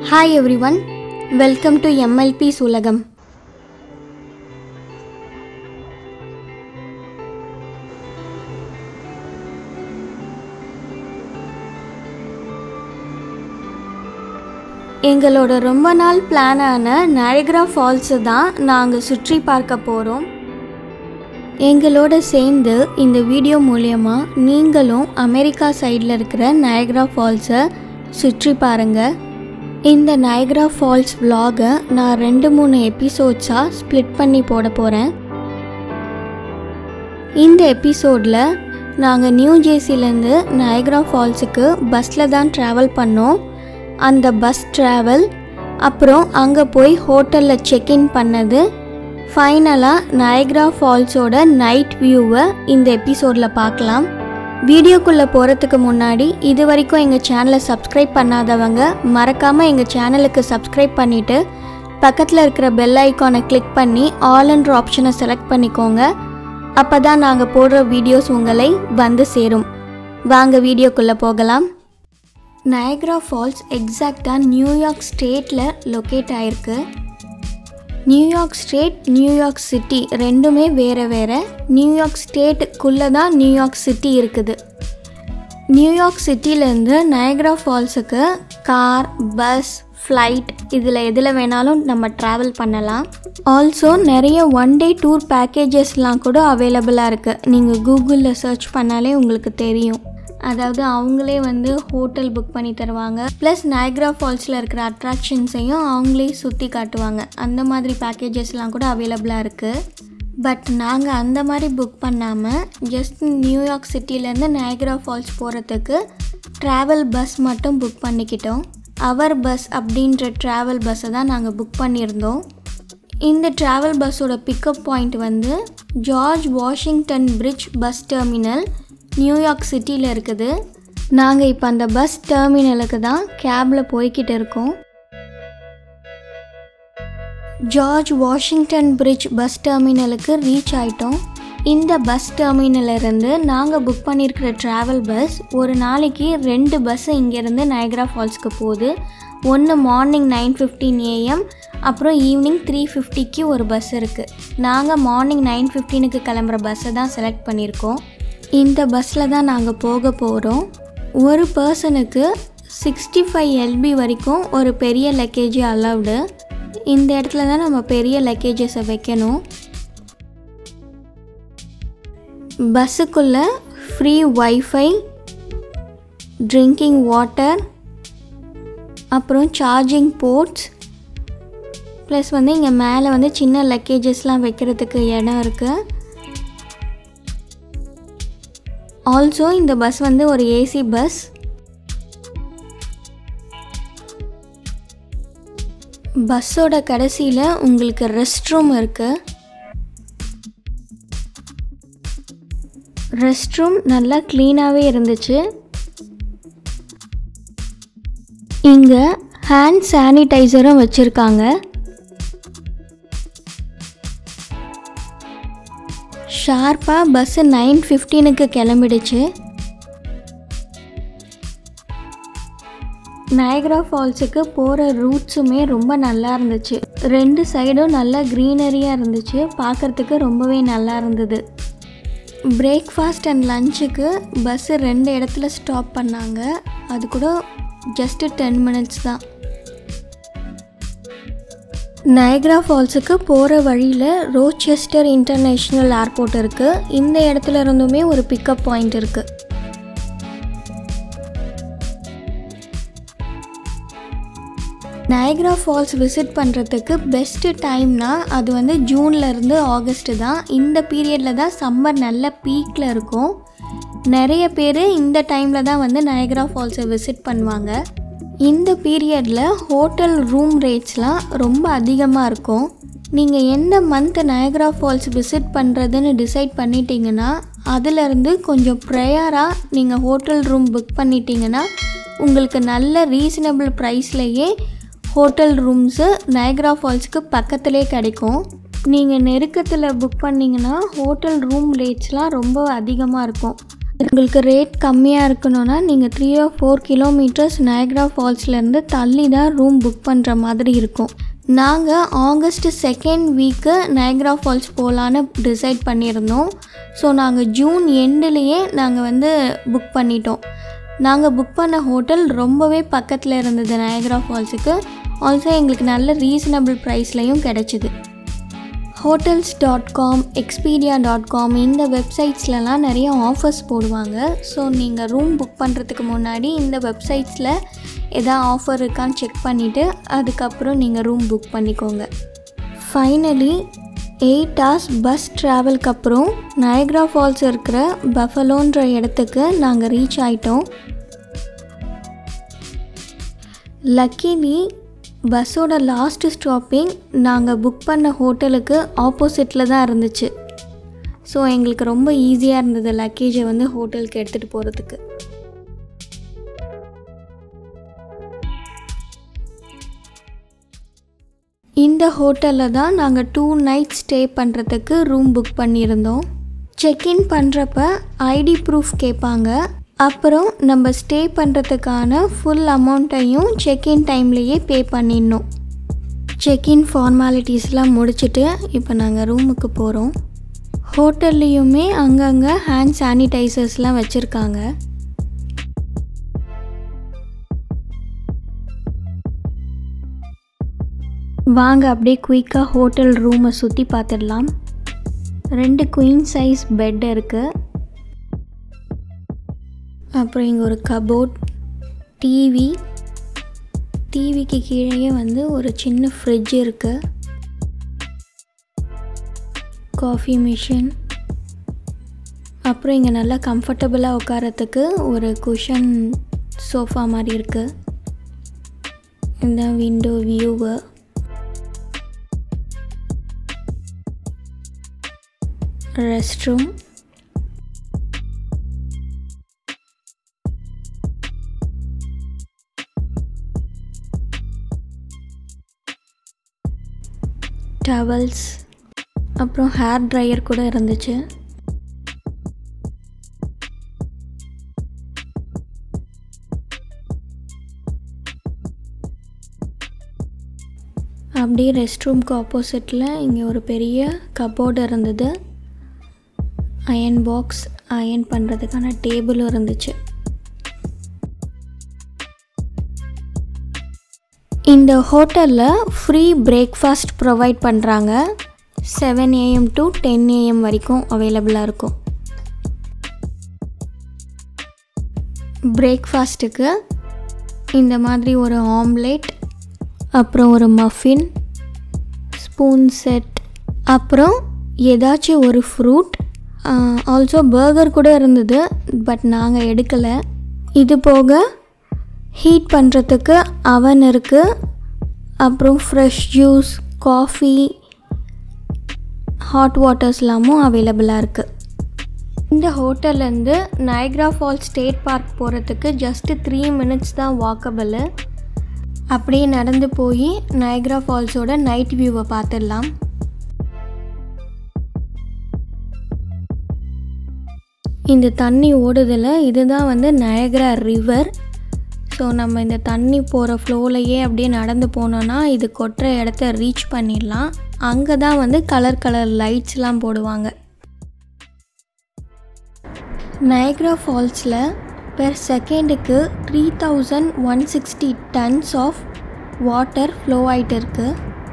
hi everyone welcome to எம்எல்பிஸ் உலகம் எங்களோட ரொம்ப நாள் பிளானான நயக்ரா ஃபால்ஸு தான் நாங்கள் சுற்றி பார்க்க போகிறோம் எங்களோட சேர்ந்து இந்த வீடியோ மூலயமா நீங்களும் அமெரிக்கா சைடில் இருக்கிற நயக்ரா ஃபால்ஸை சுற்றி பாருங்கள் இந்த நயக்ரா ஃபால்ஸ் vlog-அ நான் ரெண்டு மூணு எபிசோட்ஸாக ஸ்ப்ளிட் பண்ணி போட போகிறேன் இந்த எபிசோடில் நாங்கள் நியூ ஜேர்சிலேருந்து நயக்ரா ஃபால்ஸுக்கு பஸ்ஸில் தான் ட்ராவல் பண்ணோம் அந்த பஸ் ட்ராவல் அப்புறம் அங்கே போய் ஹோட்டலில் செக்இன் பண்ணது ஃபைனலாக நயக்ரா ஃபால்ஸோட நைட் வியூவை இந்த எபிசோடில் பார்க்கலாம் வீடியோக்குள்ளே போகிறதுக்கு முன்னாடி இது வரைக்கும் எங்கள் சேனலை சப்ஸ்கிரைப் பண்ணாதவங்க மறக்காமல் எங்கள் சேனலுக்கு சப்ஸ்கிரைப் பண்ணிவிட்டு பக்கத்தில் இருக்கிற பெல் ஐக்கானை கிளிக் பண்ணி ஆல்ன்ற ஆப்ஷனை செலக்ட் பண்ணிக்கோங்க அப்போ தான் நாங்கள் போடுற வீடியோஸ் உங்களை வந்து சேரும் வாங்க வீடியோக்குள்ளே போகலாம் நயக்ரா ஃபால்ஸ் எக்ஸாக்டாக நியூயார்க் ஸ்டேட்டில் லொக்கேட் ஆயிருக்கு நியூயார்க் ஸ்டேட் நியூயார்க் சிட்டி ரெண்டுமே வேறு வேறு நியூயார்க் ஸ்டேட்டுக்குள்ளே தான் நியூயார்க் சிட்டி இருக்குது நியூயார்க் சிட்டிலேருந்து நயக்ரா ஃபால்ஸுக்கு கார் பஸ் ஃப்ளைட் இதில் எதில் வேணாலும் நம்ம ட்ராவல் பண்ணலாம் ஆல்சோ நிறைய ஒன் டே டூர் பேக்கேஜஸ்லாம் கூட அவைலபிளாக இருக்குது நீங்கள் கூகுளில் சர்ச் பண்ணாலே உங்களுக்கு தெரியும் அதாவது அவங்களே வந்து ஹோட்டல் புக் பண்ணி தருவாங்க ப்ளஸ் நயக்ரா ஃபால்ஸில் இருக்கிற அட்ராக்ஷன்ஸையும் அவங்களே சுற்றி காட்டுவாங்க அந்த மாதிரி பேக்கேஜஸ்லாம் கூட அவைலபிளாக இருக்குது பட் நாங்கள் அந்த மாதிரி புக் பண்ணாமல் ஜஸ்ட் நியூயார்க் சிட்டிலேருந்து நயக்ரா ஃபால்ஸ் போகிறதுக்கு ட்ராவல் பஸ் மட்டும் புக் பண்ணிக்கிட்டோம் அவர் பஸ் அப்படின்ற ட்ராவல் பஸ்ஸை தான் நாங்கள் புக் பண்ணியிருந்தோம் இந்த ட்ராவல் பஸ்ஸோட பிக்கப் பாயிண்ட் வந்து George Washington Bridge bus terminal New York சிட்டியில் இருக்குது நாங்கள் இப்போ அந்த பஸ் டெர்மினலுக்கு தான் கேபில் போய்கிட்டு இருக்கோம் ஜார்ஜ் வாஷிங்டன் பிரிட்ஜ் பஸ் டெர்மினலுக்கு ரீச் ஆயிட்டோம் இந்த பஸ் டெர்மினலிருந்து நாங்கள் புக் பண்ணியிருக்கிற ட்ராவல் பஸ் ஒரு நாளைக்கு ரெண்டு பஸ்ஸு இங்கேருந்து நயக்ரா ஃபால்ஸ்க்கு போகுது ஒன்று மார்னிங் நைன் ஃபிஃப்டீன் ஏஎம் அப்புறம் ஈவினிங் த்ரீ ஃபிஃப்டிக்கு ஒரு பஸ் இருக்குது நாங்கள் மார்னிங் நைன் ஃபிஃப்டீனுக்கு கிளம்புற பஸ்ஸை தான் செலக்ட் பண்ணியிருக்கோம் இந்த பஸ்ஸில் தான் நாங்கள் போக போகிறோம் ஒரு பர்சனுக்கு சிக்ஸ்டி ஃபைவ் எல்பி வரைக்கும் ஒரு பெரிய லக்கேஜ் அலவுடு இந்த இடத்துல தான் நம்ம பெரிய லக்கேஜஸை வைக்கணும் பஸ்ஸுக்குள்ளே ஃப்ரீ வைஃபை ட்ரிங்கிங் வாட்டர் அப்புறம் சார்ஜிங் போர்ட்ஸ் ப்ளஸ் வந்து இங்கே மேலே வந்து சின்ன லக்கேஜஸ்லாம் வைக்கிறதுக்கு இடம் இருக்குது ஆல்சோ இந்த பஸ் வந்து ஒரு ஏசி பஸ் பஸ்ஸோட கடைசியில் உங்களுக்கு ரெஸ்ட் ரூம் இருக்குது ரெஸ்ட் ரூம் நல்லா க்ளீனாகவே இருந்துச்சு இங்கே ஹேண்ட் சானிடைசரும் வச்சுருக்காங்க ஷார்ப்பாக பஸ்ஸு நைன் ஃபிஃப்டீனுக்கு கிளம்பிடுச்சு நயக்ரா ஃபால்ஸுக்கு போகிற ரூட்ஸுமே ரொம்ப நல்லா இருந்துச்சு ரெண்டு சைடும் நல்லா க்ரீனரியாக இருந்துச்சு பார்க்குறதுக்கு ரொம்பவே நல்லா இருந்தது பிரேக்ஃபாஸ்ட் அண்ட் லஞ்சுக்கு பஸ்ஸு ரெண்டு இடத்துல ஸ்டாப் பண்ணாங்க அது கூட ஜஸ்ட்டு டென் மினிட்ஸ் தான் நயக்ரா ஃபால்ஸுக்கு போகிற வழியில் ரோச்செஸ்டர் இன்டர்நேஷ்னல் ஏர்போர்ட் இருக்குது இந்த இடத்துல இருந்துமே ஒரு பிக்கப் பாயிண்ட் இருக்குது நயக்ரா ஃபால்ஸ் விசிட் பண்ணுறதுக்கு பெஸ்ட்டு டைம்னா அது வந்து ஜூன்லேருந்து ஆகஸ்ட்டு தான் இந்த பீரியடில் தான் சம்மர் நல்ல பீக்கில் இருக்கும் நிறைய பேர் இந்த டைமில் தான் வந்து நயக்ரா ஃபால்ஸை விசிட் பண்ணுவாங்க இந்த பீரியடில் ஹோட்டல் ரூம் ரேட்ஸ்லாம் ரொம்ப அதிகமாக இருக்கும் நீங்கள் எந்த மந்த் நயக்ரா ஃபால்ஸ் விசிட் பண்ணுறதுன்னு டிசைட் பண்ணிட்டீங்கன்னா அதிலிருந்து கொஞ்சம் ப்ரையராக நீங்கள் ஹோட்டல் ரூம் புக் பண்ணிட்டீங்கன்னா உங்களுக்கு நல்ல ரீசனபிள் ப்ரைஸ்லையே ஹோட்டல் ரூம்ஸு நயக்ரா ஃபால்ஸ்க்கு பக்கத்துலேயே கிடைக்கும் நீங்கள் நெருக்கத்தில் புக் பண்ணிங்கன்னா ஹோட்டல் ரூம் ரேட்ஸ்லாம் ரொம்ப அதிகமாக இருக்கும் உங்களுக்கு ரேட் கம்மியாக இருக்கணும்னா நீங்கள் three or four kilometres Niagara ஃபால்ஸ்லேருந்து தள்ளி தான் ரூம் புக் பண்ணுற மாதிரி இருக்கும் நாங்கள் August second week Niagara Falls போகலான்னு டிசைட் பண்ணியிருந்தோம் ஸோ நாங்கள் ஜூன் எண்டுலேயே நாங்கள் வந்து புக் பண்ணிட்டோம் நாங்கள் புக் பண்ண ஹோட்டல் ரொம்பவே பக்கத்தில் இருந்தது நயக்ரா ஃபால்ஸுக்கு ஆல்சோ எங்களுக்கு நல்ல ரீசனபிள் ப்ரைஸ்லையும் கிடச்சிது hotels dot com Expedia dot com இந்த வெப்சைட்ஸ்லலாம் நிறைய ஆஃபர்ஸ் போடுவாங்க ஸோ நீங்கள் ரூம் புக் பண்ணுறதுக்கு முன்னாடி இந்த வெப்சைட்ஸில் எதா ஆஃபர் இருக்கான்னு செக் பண்ணிவிட்டு அதுக்கப்புறம் நீங்கள் ரூம் புக் பண்ணிக்கோங்க ஃபைனலி எயிட் ஹவர்ஸ் பஸ் ட்ராவல்க்கு அப்புறம் நயக்ரா ஃபால்ஸ் இருக்கிற பஃபலோன்ற இடத்துக்கு நாங்கள் ரீச் ஆயிட்டோம் லக்கிலி பஸ்ஸோட லாஸ்ட் ஸ்டாப்பிங் நாங்கள் புக் பண்ண ஹோட்டலுக்கு ஆப்போசிட்டில் தான் இருந்துச்சு ஸோ எங்களுக்கு ரொம்ப ஈஸியாக இருந்தது லக்கேஜை வந்து ஹோட்டலுக்கு எடுத்துகிட்டு போகிறதுக்கு இந்த ஹோட்டலில் தான் நாங்கள் டூ நைட் ஸ்டே பண்ணுறதுக்கு ரூம் புக் பண்ணியிருந்தோம் செக்இன் பண்ணுறப்ப ஐடி ப்ரூஃப் கேட்பாங்க அப்புறம் நம்ம ஸ்டே பண்ணுறதுக்கான ஃபுல் அமௌண்ட்டையும் செக்இன் டைம்லேயே பே பண்ணிடணும் செக்இன் ஃபார்மாலிட்டிஸ்லாம் முடிச்சுட்டு இப்போ நாங்கள் ரூமுக்கு போகிறோம் ஹோட்டல்லையுமே அங்கங்கே ஹேண்ட் சானிடைசர்ஸ்லாம் வச்சுருக்காங்க வாங்க அப்படியே குயிக்காக ஹோட்டல் ரூமை சுற்றி பார்த்துடலாம் ரெண்டு குயின் சைஸ் பெட் இருக்குது அப்புறம் இங்கே ஒரு கபோர்ட் டிவி டிவிக்கு கீழேயே வந்து ஒரு சின்ன ஃப்ரிட்ஜ் இருக்குது காஃபி மிஷின் அப்புறம் இங்கே நல்லா கம்ஃபர்டபுளாக உட்காரத்துக்கு ஒரு குஷன் சோஃபா மாதிரி இருக்குது இந்த window view rest room towels அப்புறம் ஹேர் ட்ரையர் கூட இருந்துச்சு அப்படியே ரெஸ்ட் ரூம்க்கு ஆப்போசிட்டில் இங்கே ஒரு பெரிய கபோர்டு இருந்தது அயன் பாக்ஸ் அயன் பண்ணுறதுக்கான டேபிளும் இருந்துச்சு இந்த ஹோட்டலில் ஃப்ரீ பிரேக்ஃபாஸ்ட் ப்ரொவைட் பண்ணுறாங்க seven AM to ten AM வரைக்கும் அவைலபிளாக இருக்கும் பிரேக்ஃபாஸ்ட்டுக்கு இந்த மாதிரி ஒரு ஆம்லேட் அப்புறம் ஒரு மஃபின் ஸ்பூன் செட் அப்புறம் ஏதாச்சும் ஒரு ஃப்ரூட் ஆல்சோ பர்கர் கூட இருந்தது பட் நாங்கள் எடுக்கலை இது போக ஹீட் பண்ணுறதுக்கு அவன் இருக்குது அப்புறம் ஃப்ரெஷ் ஜூஸ் காஃபி ஹாட் வாட்டர்ஸ்லாமும் அவைலபிளாக இருக்குது இந்த ஹோட்டல்லேருந்து நயக்ரா ஃபால்ஸ் ஸ்டேட் பார்க் போகிறதுக்கு ஜஸ்ட்டு த்ரீ மினிட்ஸ் தான் வாக்கபிள் அப்படியே நடந்து போய் நயக்ரா ஃபால்ஸோட நைட் வியூவை பார்த்துடலாம் இந்த தண்ணி ஓடுதில் இதுதான் வந்து நயக்ரா ரிவர் ஸோ நம்ம இந்த தண்ணி போகிற ஃப்ளோலையே அப்படியே நடந்து போனோன்னா இது கொட்டுற இடத்த ரீச் பண்ணிடலாம் அங்கே தான் வந்து கலர் கலர் லைட்ஸ்லாம் போடுவாங்க நயக்ரா ஃபால்ஸில் பெர் செகண்டுக்கு three thousand one sixty tons of water flow ஆகிட்டு இருக்குது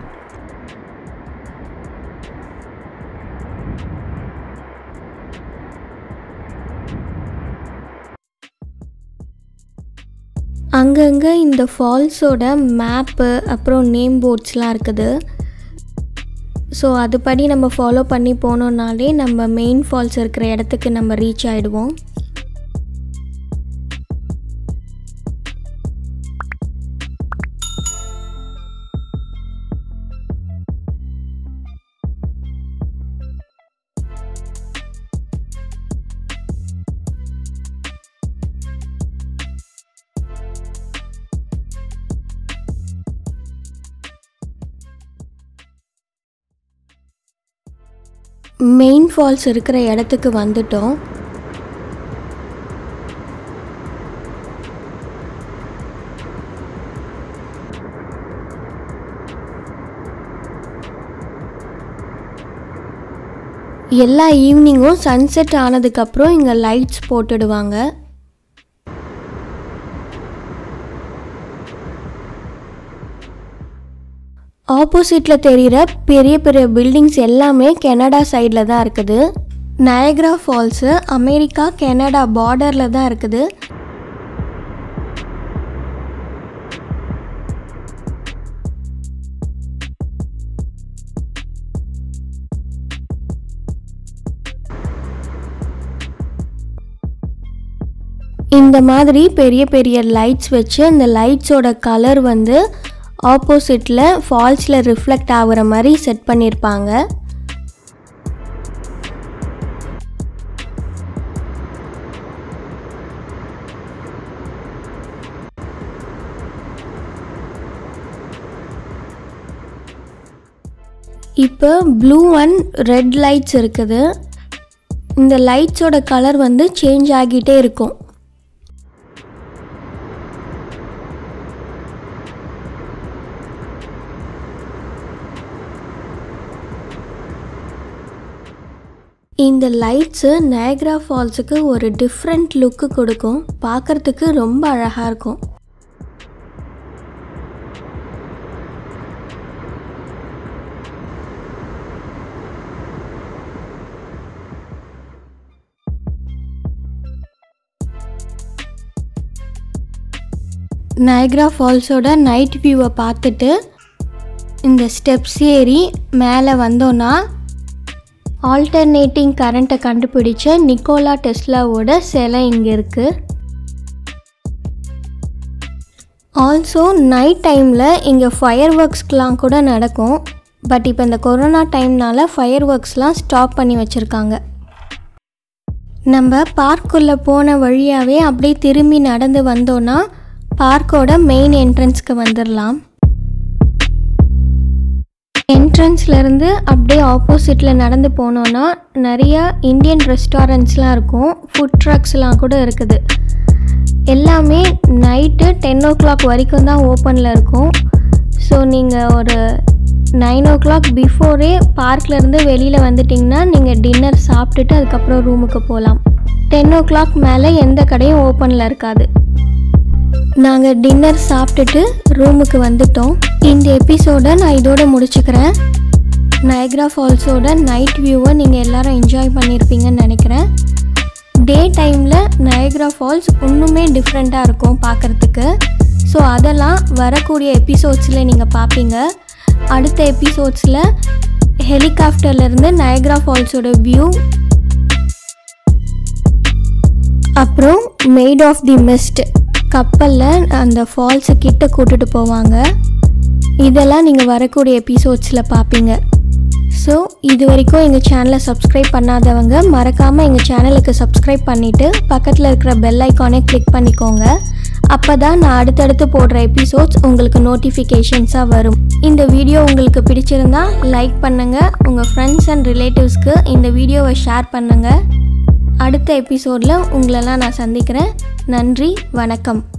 அங்கங்கே இந்த ஃபால்ஸோட மேப்பு அப்புறம் நேம் போர்ட்ஸ்லாம் இருக்குது ஸோ அதுபடி நம்ம ஃபாலோ பண்ணி போனோம்னாலே நம்ம மெயின் ஃபால்ஸ் இருக்கிற இடத்துக்கு நம்ம ரீச் ஆகிடுவோம் மெயின் ஃபால்ஸ் இருக்கிற இடத்துக்கு வந்துட்டோம் எல்லா ஈவினிங்கும் சன்செட் ஆனதுக்கப்புறம் இங்கே லைட்ஸ் போட்டுடுவாங்க ஆப்போசிட்டில் தெரிகிற பெரிய பெரிய பில்டிங்ஸ் எல்லாமே கெனடா சைடில் தான் இருக்குது நயக்ரா ஃபால்ஸு அமெரிக்கா கெனடா பார்டரில் தான் இருக்குது இந்த மாதிரி பெரிய பெரிய லைட்ஸ் வச்சு இந்த லைட்ஸோட கலர் வந்து ஆப்போசிட்டில் ஃபால்ஸில் ரிஃப்ளெக்ட் ஆகுற மாதிரி செட் பண்ணியிருப்பாங்க இப்போ ப்ளூ அண்ட் ரெட் லைட்ஸ் இருக்குது இந்த லைட்ஸோட கலர் வந்து சேஞ்ச் ஆகிட்டே இருக்கும் இந்த லைட்ஸு நயக்ரா ஃபால்ஸுக்கு ஒரு டிஃப்ரெண்ட் லுக்கு கொடுக்கும் பார்க்குறதுக்கு ரொம்ப அழகாக இருக்கும் நயக்ரா ஃபால்ஸோட நைட் வியூவை பார்த்துட்டு இந்த ஸ்டெப்ஸ் ஏறி மேலே வந்தோன்னா ஆல்டர்னேட்டிங் கரண்ட்டை கண்டுபிடிச்ச நிக்கோலா டெஸ்லாவோட சிலை இங்கே இருக்குது ஆல்சோ நைட் டைமில் இங்கே ஃபயர் ஒர்க்ஸ்க்கெலாம் கூட நடக்கும் பட் இப்போ இந்த கொரோனா டைம்னால ஃபயர் ஒர்க்ஸ்லாம் ஸ்டாப் பண்ணி வச்சுருக்காங்க நம்ம பார்க்குள்ளே போன வழியாகவே அப்படியே திரும்பி நடந்து வந்தோன்னா பார்க்கோட மெயின் என்ட்ரன்ஸ்க்கு வந்துடலாம் என்ட்ரன்ஸ்லேருந்து அப்படியே ஆப்போசிட்டில் நடந்து போனோன்னா நிறையா இந்தியன் ரெஸ்டாரண்ட்ஸ்லாம் இருக்கும் ஃபுட் ட்ரக்ஸ்லாம் கூட இருக்குது எல்லாமே நைட்டு டென் ஓ கிளாக் வரைக்கும் தான் ஓப்பனில் இருக்கும் ஸோ நீங்கள் ஒரு நைன் ஓ கிளாக் பிஃபோரே பார்க்லேருந்து வெளியில் வந்துட்டிங்கன்னா நீங்கள் டின்னர் சாப்பிட்டுட்டு அதுக்கப்புறம் ரூமுக்கு போகலாம் டென் ஓ கிளாக் மேலே எந்த கடையும் ஓப்பனில் இருக்காது நாங்கள் டின்னர் சாப்பிட்டுட்டு ரூமுக்கு வந்துட்டோம் இந்த எபிசோடை நான் இதோட முடிச்சுக்கிறேன் நயக்ரா ஃபால்ஸோட நைட் வியூவை நீங்கள் எல்லாரும் என்ஜாய் பண்ணியிருப்பீங்கன்னு நினைக்கிறேன் டே டைமில் நயக்ரா ஃபால்ஸ் இன்னுமே டிஃப்ரெண்ட்டாக இருக்கும் பார்க்குறதுக்கு ஸோ அதெல்லாம் வரக்கூடிய எபிசோட்ஸில் நீங்கள் பார்ப்பீங்க அடுத்த எபிசோட்ஸில் ஹெலிகாப்டர்லேருந்து நயக்ரா ஃபால்ஸோட வியூ அப்புறம் மெய்ட் ஆஃப் தி மிஸ்ட் கப்பலில் அந்த ஃபால்ஸு கிட்ட கூட்டிட்டு போவாங்க இதெல்லாம் நீங்கள் வரக்கூடிய எபிசோட்ஸில் பார்ப்பீங்க ஸோ இது வரைக்கும் எங்கள் சேனலை சப்ஸ்கிரைப் பண்ணாதவங்க மறக்காமல் எங்கள் சேனலுக்கு சப்ஸ்கிரைப் பண்ணிவிட்டு பக்கத்தில் இருக்கிற பெல் ஐக்கானே கிளிக் பண்ணிக்கோங்க அப்போ தான் நான் அடுத்தடுத்து போடுற எபிசோட்ஸ் உங்களுக்கு நோட்டிஃபிகேஷன்ஸாக வரும் இந்த வீடியோ உங்களுக்கு பிடிச்சிருந்தா லைக் பண்ணுங்கள் உங்கள் ஃப்ரெண்ட்ஸ் அண்ட் ரிலேட்டிவ்ஸ்க்கு இந்த வீடியோவை ஷேர் பண்ணுங்கள் அடுத்த எபிசோடில் உங்களெல்லாம் நான் சந்திக்கிறேன் நன்றி வணக்கம்